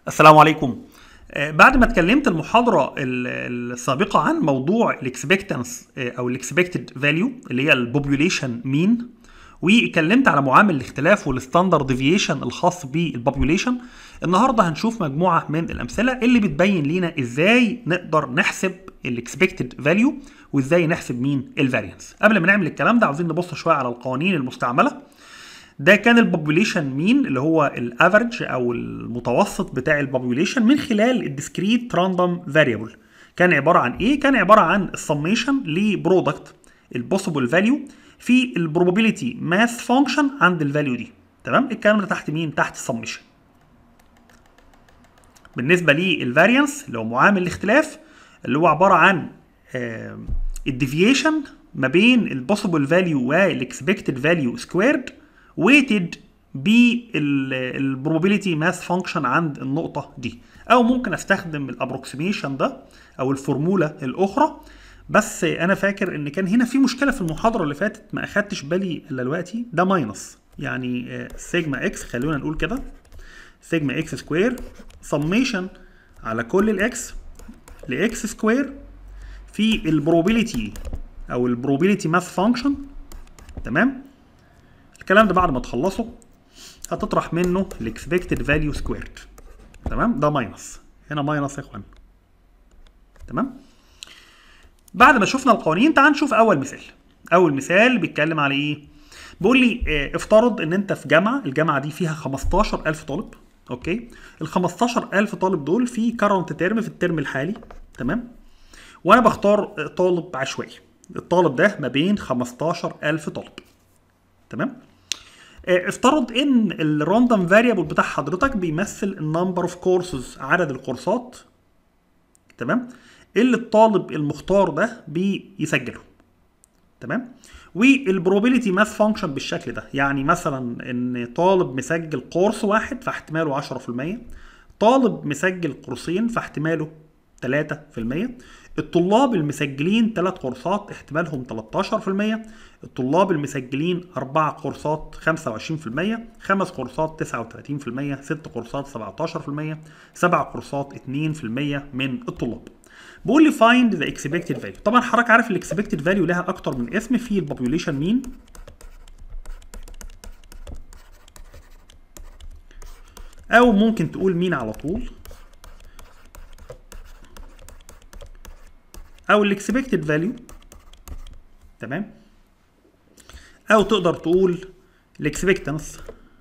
السلام عليكم آه، بعد ما اتكلمت المحاضرة ال- السابقة عن موضوع الاكسبكتنس او الاكسبكتد فاليو اللي هي البوبوليشن مين واتكلمت على معامل الاختلاف والستاندرد ديفيشن الخاص بالبوبوليشن النهارده هنشوف مجموعة من الامثلة اللي بتبين لينا ازاي نقدر نحسب الاكسبكتد فاليو وازاي نحسب مين الفاريانس قبل ما نعمل الكلام ده عاوزين نبص شوية على القوانين المستعملة ده كان البوبوليشن مين اللي هو الافرج او المتوسط بتاع البوبوليشن من خلال الديسكريت راندوم فاريبل كان عباره عن ايه كان عباره عن السميشن لبرودكت البوسيبل فاليو في البروبابيلتي ماث فانكشن عند الفاليو دي تمام الكلام ده تحت مين تحت السميشن بالنسبه للفاريانس اللي هو معامل الاختلاف اللي هو عباره عن الديفيشن ما بين البوسيبل فاليو والاكسبكتد فاليو سكويرد ويتد بالبروبابيلتي ماث فانكشن عند النقطه دي او ممكن استخدم الابروكسيميشن ده او الفورمولا الاخرى بس انا فاكر ان كان هنا في مشكله في المحاضره اللي فاتت ما اخدتش بالي الا دلوقتي ده ماينس يعني سيجما اكس خلونا نقول كده سيجما اكس سكوير سميشن على كل الاكس لاكس سكوير في البروبابيلتي او البروبابيلتي ماث فانكشن تمام الكلام ده بعد ما تخلصه هتطرح منه الاكسبكتد فاليو سكويرد تمام ده ماينس هنا ماينس يا اخوان تمام بعد ما شفنا القوانين تعال نشوف اول مثال اول مثال بيتكلم على ايه بيقول لي اه افترض ان انت في جامعه الجامعه دي فيها 15000 طالب اوكي ال 15000 طالب دول في كرنت ترم في الترم الحالي تمام وانا بختار طالب عشوائي الطالب ده ما بين 15000 طالب تمام افترض ان الراندوم فاريبل بتاع حضرتك بيمثل النمبر اوف كورسز عدد الكورسات تمام اللي الطالب المختار ده بيسجله تمام والبروبابيلتي ماث فانكشن بالشكل ده يعني مثلا ان طالب مسجل قرص واحد فاحتماله 10% طالب مسجل قرصين فاحتماله 3% الطلاب المسجلين 3 كورسات احتمالهم 13% الطلاب المسجلين 4 كورسات 25% 5 كورسات 39% 6 كورسات 17% 7 كورسات 2% من الطلاب بيقول لي find the expected value طبعا حضرتك عارف الاكسبكتد فاليو لها اكتر من اسم في البوبوليشن مين او ممكن تقول مين على طول او الاكسبكتد فاليو تمام او تقدر تقول الاكسبكتنس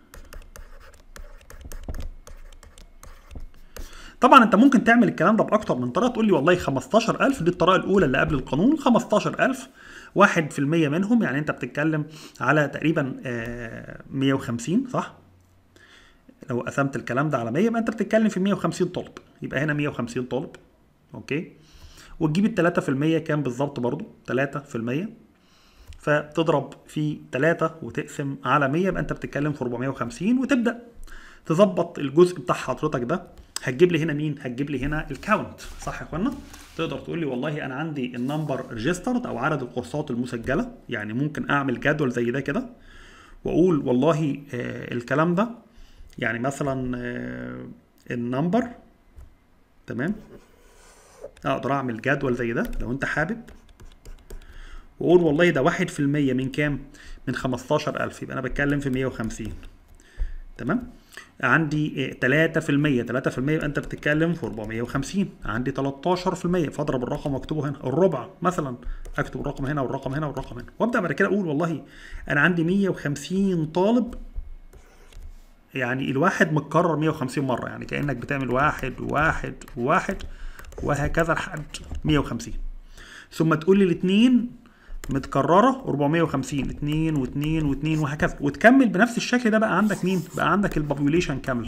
طبعا انت ممكن تعمل الكلام ده باكتر من طريقه تقول لي والله 15000 دي الطريقه الاولى اللي قبل القانون 15000 1% منهم يعني انت بتتكلم على تقريبا 150 صح لو قسمت الكلام ده على 100 يبقى انت بتتكلم في 150 طالب يبقى هنا 150 طالب اوكي وتجيب ال 3% كام بالظبط برضو 3% فتضرب في 3 وتقسم على 100 يبقى انت بتتكلم في 450 وتبدا تظبط الجزء بتاع حضرتك ده هتجيب لي هنا مين؟ هتجيب لي هنا الكاونت صح يا اخوانا؟ تقدر تقول لي والله انا عندي النمبر ريجسترد او عدد الكورسات المسجله يعني ممكن اعمل جدول زي ده كده واقول والله آه الكلام ده يعني مثلا آه النمبر تمام اقدر اعمل جدول زي ده لو انت حابب واقول والله ده واحد في المية من كام من خمستاشر الف يبقى انا بتكلم في مية وخمسين تمام عندي تلاتة في المية تلاتة في المية يبقى انت بتتكلم في اربعمية وخمسين عندي تلاتاشر في المية فاضرب الرقم واكتبه هنا الربع مثلا اكتب الرقم هنا والرقم هنا والرقم هنا وابدا بعد كده اقول والله انا عندي مية وخمسين طالب يعني الواحد متكرر 150 مرة يعني كأنك بتعمل واحد واحد واحد وهكذا لحد 150 ثم تقول لي الاثنين متكرره 450 2 و2 و2 وهكذا وتكمل بنفس الشكل ده بقى عندك مين؟ بقى عندك البوبوليشن كامله.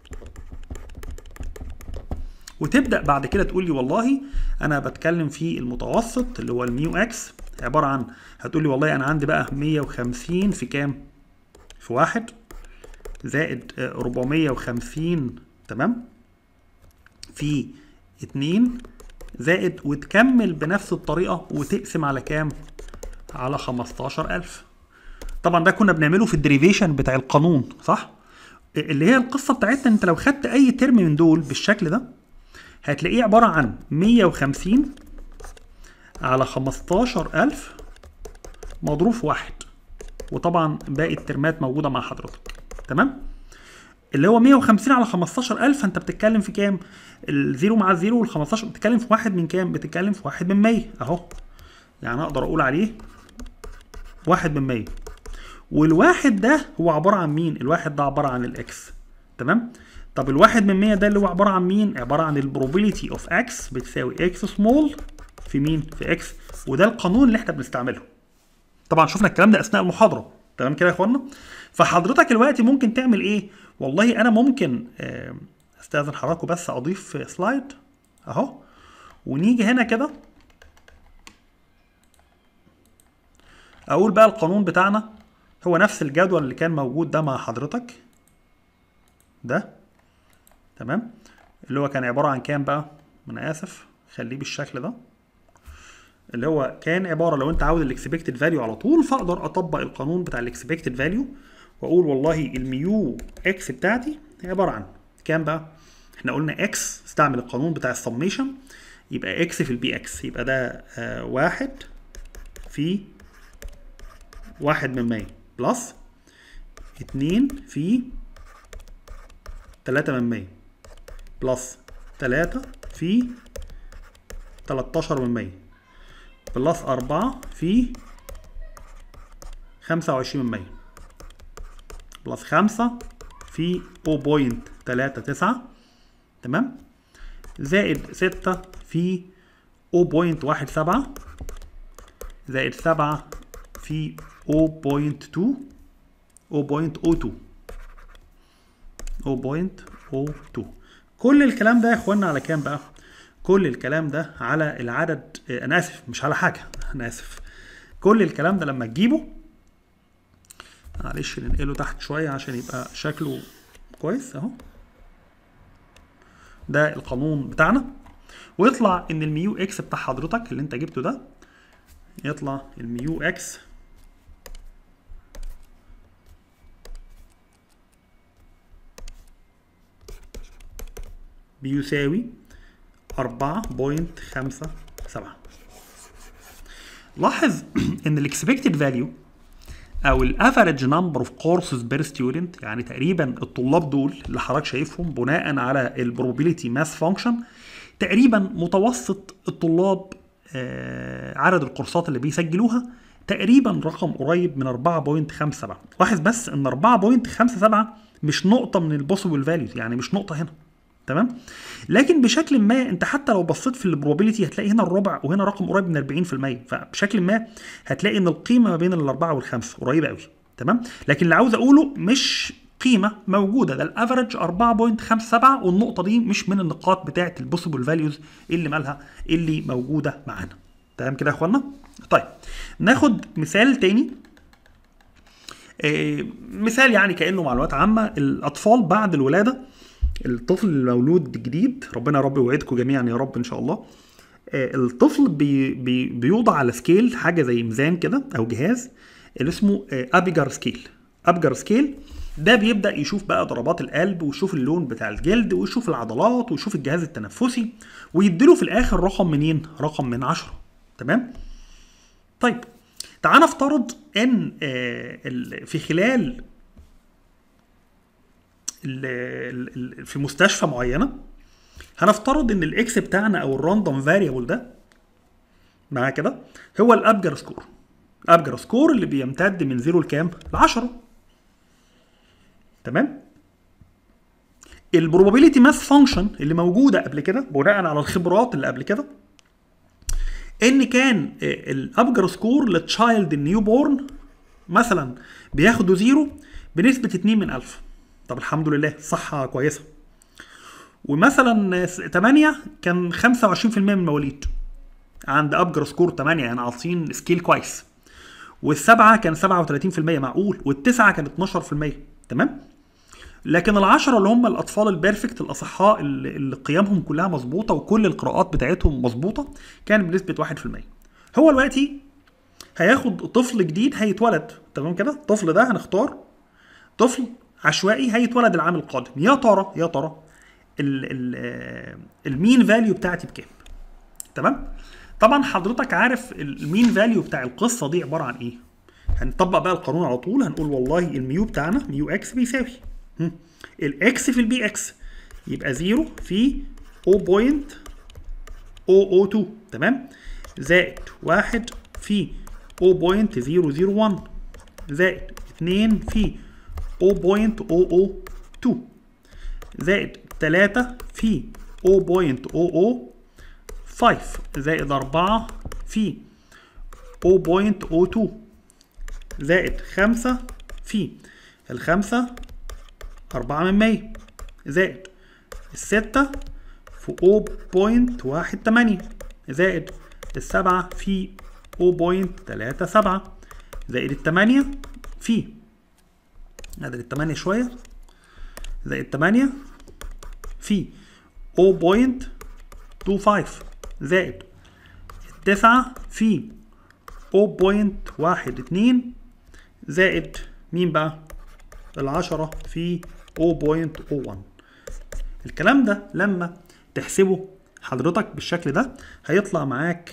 وتبدا بعد كده تقول لي والله انا بتكلم في المتوسط اللي هو الميو اكس عباره عن هتقول لي والله انا عندي بقى 150 في كام؟ في واحد زائد 450 تمام؟ في 2 زائد وتكمل بنفس الطريقة وتقسم على كام؟ على 15000 طبعا ده كنا بنعمله في الديريفيشن بتاع القانون صح؟ اللي هي القصه بتاعتنا انت لو خدت اي ترم من دول بالشكل ده هتلاقيه عباره عن 150 على 15000 مضروب في واحد وطبعا باقي الترمات موجوده مع حضرتك تمام اللي هو 150 على 15000 فانت بتتكلم في كام الزيرو مع الزيرو وال 15 بتتكلم في واحد من كام بتتكلم في واحد من 100 اهو يعني اقدر اقول عليه واحد من 100 والواحد ده هو عباره عن مين الواحد ده عباره عن الاكس تمام طب الواحد من 100 ده اللي هو عباره عن مين عباره عن البروبابيلتي اوف اكس بتساوي اكس سمول في مين في اكس وده القانون اللي احنا بنستعمله طبعا شفنا الكلام ده اثناء المحاضره تمام كده يا اخوانا فحضرتك دلوقتي ممكن تعمل ايه والله انا ممكن آه، استاذن حضراتكم بس اضيف سلايد اهو ونيجي هنا كده اقول بقى القانون بتاعنا هو نفس الجدول اللي كان موجود ده مع حضرتك ده تمام اللي هو كان عباره عن كام بقى انا اسف خليه بالشكل ده اللي هو كان عباره لو انت عاوز الاكسبكتد فاليو على طول فاقدر اطبق القانون بتاع الاكسبكتد فاليو واقول والله الميو اكس بتاعتي عباره عن كام بقى احنا قلنا اكس استعمل القانون بتاع السميشن يبقى اكس في البي اكس يبقى ده آه واحد في واحد من مية بلس اتنين في تلاتة من مية بلس تلاتة في تلاتاشر من مية بلس أربعة في خمسة وعشرين من مية بلس خمسة في او بوينت تلاتة تسعة تمام زائد ستة في او بوينت واحد سبعة زائد سبعة في 0.2 0.02 0.02 كل الكلام ده يا اخوانا على كام بقى؟ كل الكلام ده على العدد آه، انا اسف مش على حاجه انا اسف كل الكلام ده لما تجيبه معلش ننقله تحت شويه عشان يبقى شكله كويس اهو ده القانون بتاعنا ويطلع ان الميو اكس بتاع حضرتك اللي انت جبته ده يطلع الميو اكس بيساوي 4.57 لاحظ ان الاكسبكتد فاليو او الافريج نمبر اوف كورسز بير ستودنت يعني تقريبا الطلاب دول اللي حضرتك شايفهم بناء على البروبابيلتي ماس فانكشن تقريبا متوسط الطلاب آه، عدد الكورسات اللي بيسجلوها تقريبا رقم قريب من 4.57 لاحظ بس ان 4.57 مش نقطة من البوسيبل فاليوز يعني مش نقطة هنا تمام لكن بشكل ما انت حتى لو بصيت في البروبابيلتي هتلاقي هنا الربع وهنا رقم قريب من 40% فبشكل ما هتلاقي ان القيمه ما بين الاربعه والخمسه قريبه قوي تمام لكن اللي عاوز اقوله مش قيمه موجوده ده الافرج 4.57 والنقطه دي مش من النقاط بتاعه البوسيبل فاليوز اللي مالها اللي موجوده معانا تمام كده يا اخوانا طيب ناخد مثال تاني آه، مثال يعني كانه معلومات عامه الاطفال بعد الولاده الطفل المولود جديد ربنا يا رب يوعدكم جميعا يا رب ان شاء الله آه، الطفل بي بي بيوضع على سكيل حاجه زي ميزان كده او جهاز اللي اسمه ابيجر سكيل ابيجر سكيل ده بيبدا يشوف بقى ضربات القلب ويشوف اللون بتاع الجلد ويشوف العضلات ويشوف الجهاز التنفسي ويديله في الاخر رقم منين رقم من عشرة تمام طيب تعال نفترض ان آه، ال- في خلال ال- ال- في مستشفى معينه هنفترض ان الاكس بتاعنا او الراندوم فاريبل ده معاه كده هو الابجر سكور الابجر سكور اللي بيمتد من 0 لكام ل 10 تمام البروبابيلتي ماس فانكشن اللي موجوده قبل كده بناء على الخبرات اللي قبل كده ان كان الابجر سكور للتشايلد النيو بورن مثلا بياخدوا زيرو بنسبه 2 من 1000 طب الحمد لله صحه كويسه ومثلا 8 كان 25% من المواليد عند ابجر سكور 8 يعني عاطين سكيل كويس والسبعه كان 37% معقول والتسعه كان 12% تمام لكن العشرة اللي هم الأطفال البيرفكت الأصحاء اللي اللي قيمهم كلها مظبوطة وكل القراءات بتاعتهم مظبوطة كان بنسبة 1% هو دلوقتي هياخد طفل جديد هيتولد تمام كده الطفل ده هنختار طفل عشوائي هيتولد العام القادم يا ترى يا ترى ال- ال- آه، المين فاليو بتاعتي بكام تمام طبعا حضرتك عارف المين فاليو بتاع القصه دي عباره عن ايه هنطبق بقى القانون على طول هنقول والله الميو بتاعنا ميو اكس بيساوي هم، الاكس في البي اكس يبقى 0 في 0.002 تمام زائد 1 في 0.001 زائد 2 في 0.002 زائد 3 في 0.005 زائد 4 في 0.02 زائد 5 في الخمسة 4 من 100 زائد الستة في 0.18 زائد السبعة في 0.37 زائد التمانية في نقدر التمانية شوية زائد تمانية في 0.25 زائد التسعة في 0.12 زائد مين بقى؟ العشرة في 0.01 الكلام ده لما تحسبه حضرتك بالشكل ده هيطلع معاك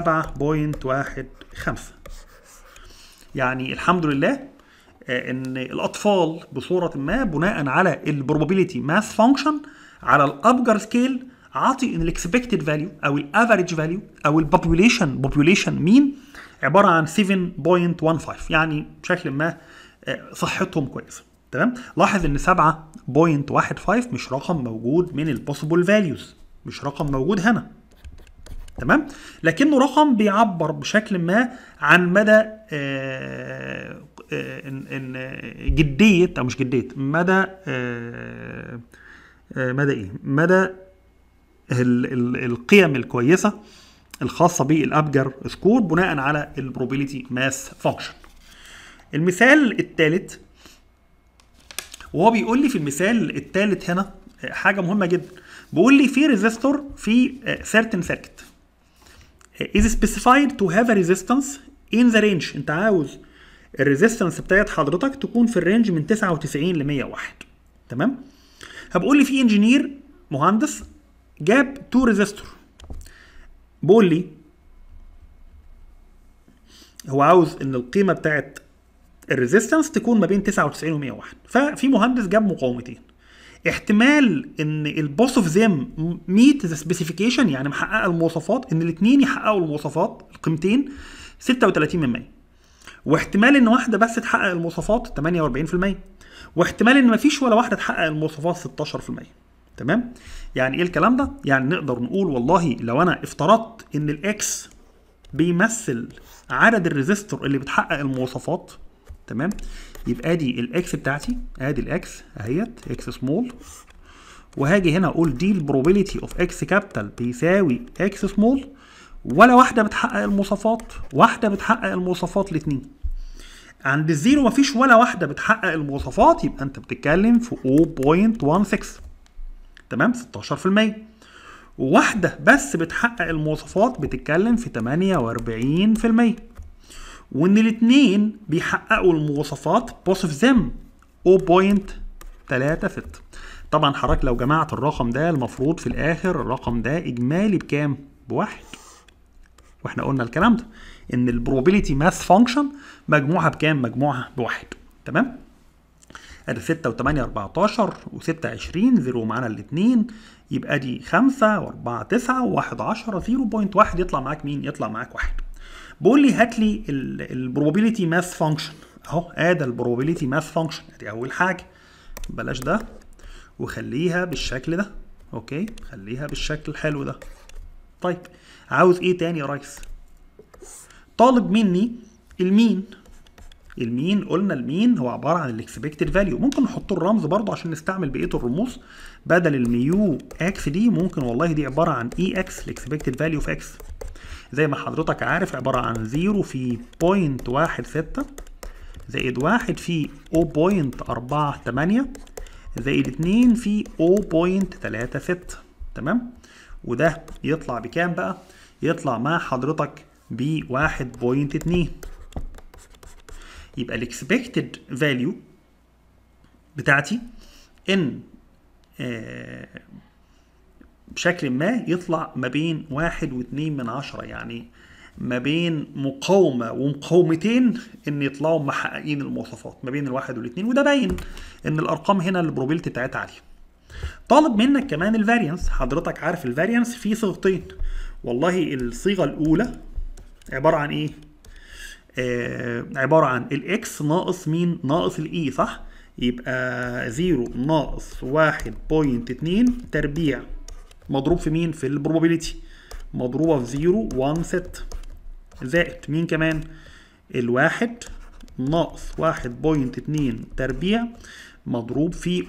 7.15 يعني الحمد لله آه، ان الاطفال بصوره ما بناء على البروبابيلتي ماث فانكشن على الابجر سكيل عاطي ان الاكسبكتد فاليو او الافريج فاليو او البوبوليشن بوبوليشن مين عباره عن 7.15 يعني بشكل ما آه، صحتهم كويسه تمام لاحظ ان 7.15 مش رقم موجود من البوسيبل فاليوز مش رقم موجود هنا تمام لكنه رقم بيعبر بشكل ما عن مدى آه، آه، إن إن جديه او مش جديه مدى آه، آه، مدى ايه مدى ال- ال- القيم الكويسه الخاصه بالابجر سكور بناء على البروبابيلتي ماس فانكشن المثال الثالث وهو بيقول لي في المثال الثالث هنا آه، حاجه مهمه جدا بيقول لي في ريزيستور في آه، certain circuit is specified to have a resistance in the range انت عاوز الريزيستنس بتاعت حضرتك تكون في الرينج من 99 ل 101 تمام هبقول لي في انجينير مهندس جاب تو ريزيستور بقول لي هو عاوز ان القيمه بتاعت الريزيستنس تكون ما بين 99 و 101 ففي مهندس جاب مقاومتين احتمال ان البوس اوف ذيم ميت ذا سبيسيفيكيشن يعني محققه المواصفات ان الاثنين يحققوا المواصفات القيمتين 36 من 100 واحتمال ان واحده بس تحقق المواصفات 48% واحتمال ان مفيش ولا واحده تحقق المواصفات 16% تمام يعني ايه الكلام ده يعني نقدر نقول والله لو انا افترضت ان الاكس بيمثل عدد الريزيستور اللي بتحقق المواصفات تمام يبقى دي الاكس بتاعتي ادي الاكس اهيت اكس سمول وهاجي هنا اقول دي البروبابيلتي اوف اكس كابيتال بيساوي اكس سمول ولا واحده بتحقق المواصفات واحده بتحقق المواصفات الاثنين عند الزيرو مفيش ولا واحده بتحقق المواصفات يبقى انت بتتكلم في 0.16 تمام 16% وواحده بس بتحقق المواصفات بتتكلم في 48% وان الاثنين بيحققوا المواصفات بوصف زم 0.36 طبعا حضرتك لو جمعت الرقم ده المفروض في الاخر الرقم ده اجمالي بكام بواحد واحنا قلنا الكلام ده ان البروبابيلتي ماث فانكشن مجموعها بكام مجموعها بواحد تمام ادي 6 و8 14 و6 20 0 معانا الاثنين يبقى دي 5 و4 9 و1 10 0.1 يطلع معاك مين يطلع معاك واحد بقول لي هات لي البروبابيلتي ماث فانكشن اهو ادي البروبابيلتي ماث فانكشن ادي اول حاجه بلاش ده وخليها بالشكل ده اوكي خليها بالشكل الحلو ده طيب عاوز ايه تاني يا ريس طالب مني المين المين قلنا المين هو عباره عن الاكسبكتد فاليو ممكن نحط الرمز برضه عشان نستعمل بقيه الرموز بدل الميو اكس دي ممكن والله دي عباره عن اي اكس الاكسبكتد فاليو في اكس زي ما حضرتك عارف عباره عن 0 في 0.16 زائد 1 في 0.48 زائد 2 في 0.36 تمام وده يطلع بكام بقى يطلع مع حضرتك ب 1.2 يبقى الاكسبكتد فاليو بتاعتي ان آه، بشكل ما يطلع ما بين واحد واتنين من عشرة يعني ما بين مقاومة ومقاومتين ان يطلعوا محققين المواصفات ما بين الواحد والاتنين وده باين ان الارقام هنا البروبيلتي بتاعتها عالية طالب منك كمان الفاريانس حضرتك عارف الفاريانس فيه صيغتين والله الصيغة الاولى عبارة عن ايه آه عبارة عن الاكس ناقص مين ناقص الاي صح يبقى 0 ناقص 1.2 تربيع مضروب في مين في البروبابيلتي مضروبة في 0 1 6 زائد مين كمان الواحد ناقص 1.2 تربيع مضروب في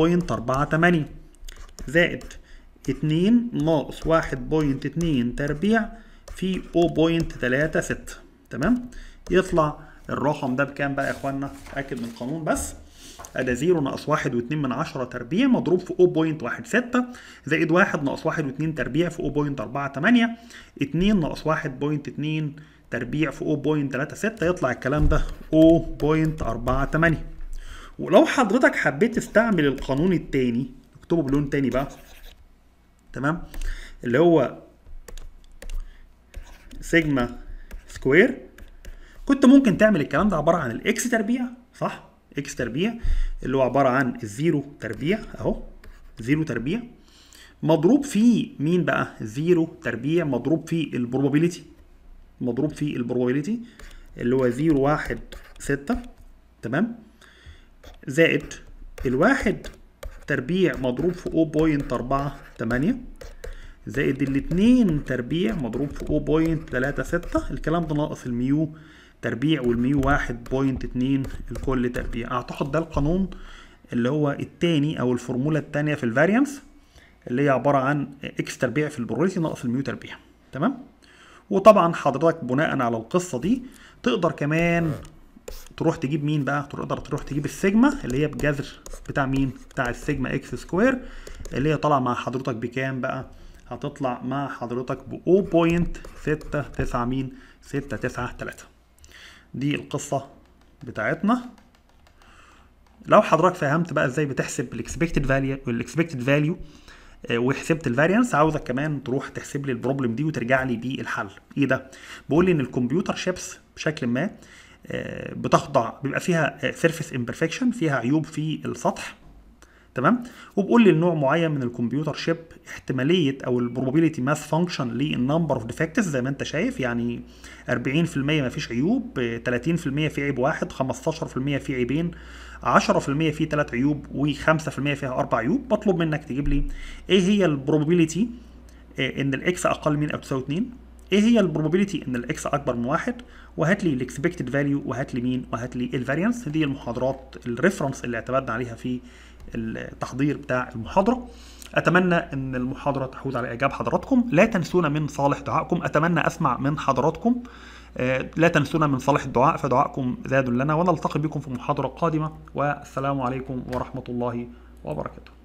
0.48 زائد 2 ناقص 1.2 تربيع في 0.36 تمام يطلع الرقم ده بكام بقى يا اخوانا اتاكد من القانون بس ادي 0 ناقص 1 و2 من 10 تربيع مضروب في 0.16 زائد 1 ناقص 1 و2 تربيع في 0.48 2 ناقص 1.2 تربيع في 0.36 يطلع الكلام ده 0.48 ولو حضرتك حبيت تستعمل القانون التاني اكتبه بلون تاني بقى تمام اللي هو سيجما سكوير كنت ممكن تعمل الكلام ده عباره عن الاكس تربيع صح اكس تربيع اللي هو عباره عن الزيرو تربيع اهو زيرو تربيع مضروب في مين بقى زيرو تربيع مضروب في البروبابيلتي مضروب في البروبابيلتي اللي هو زيرو واحد ستة تمام زائد الواحد تربيع مضروب في 0.48 زائد الاتنين تربيع مضروب في 0.36 الكلام ده ناقص الميو تربيع والميو واحد بوينت اتنين الكل تربيع اعتقد ده القانون اللي هو التاني او الفورمولا التانية في الفاريانس اللي هي عبارة عن اكس تربيع في البروبابيلتي ناقص الميو تربيع تمام وطبعا حضرتك بناء على القصة دي تقدر كمان تروح تجيب مين بقى تقدر تروح تجيب السيجما اللي هي بجذر بتاع مين بتاع السيجما اكس سكوير اللي هي طالعه مع حضرتك بكام بقى هتطلع مع حضرتك ب 0.69 مين 693 دي القصه بتاعتنا لو حضرتك فهمت بقى ازاي بتحسب الاكسبكتد فاليو والاكسبكتد فاليو وحسبت الفاريانس عاوزك كمان تروح تحسب لي البروبلم دي وترجع لي بيه الحل ايه ده بيقول لي ان الكمبيوتر شيبس بشكل ما آه، بتخضع بيبقى فيها سيرفيس امبرفكشن فيها عيوب في السطح تمام وبقول لي النوع معين من الكمبيوتر شيب احتماليه او البروبابيلتي ماس فانكشن للنمبر اوف ديفكتس زي ما انت شايف يعني 40% ما فيش عيوب آه، 30% في عيب واحد 15% في عيبين 10% في ثلاث عيوب و5% فيها اربع عيوب بطلب منك تجيب لي ايه هي البروبابيلتي ان الاكس اقل من او تساوي 2 ايه هي البروبابيلتي ان الاكس اكبر من واحد وهات لي الاكسبكتد فاليو وهات لي مين وهات لي الفاريانس دي المحاضرات الريفرنس اللي اعتمدنا عليها في التحضير بتاع المحاضره اتمنى ان المحاضره تحوز على اعجاب حضراتكم لا تنسونا من صالح دعائكم اتمنى اسمع من حضراتكم آه، لا تنسونا من صالح الدعاء فدعائكم زاد لنا ونلتقي بكم في محاضره قادمه والسلام عليكم ورحمه الله وبركاته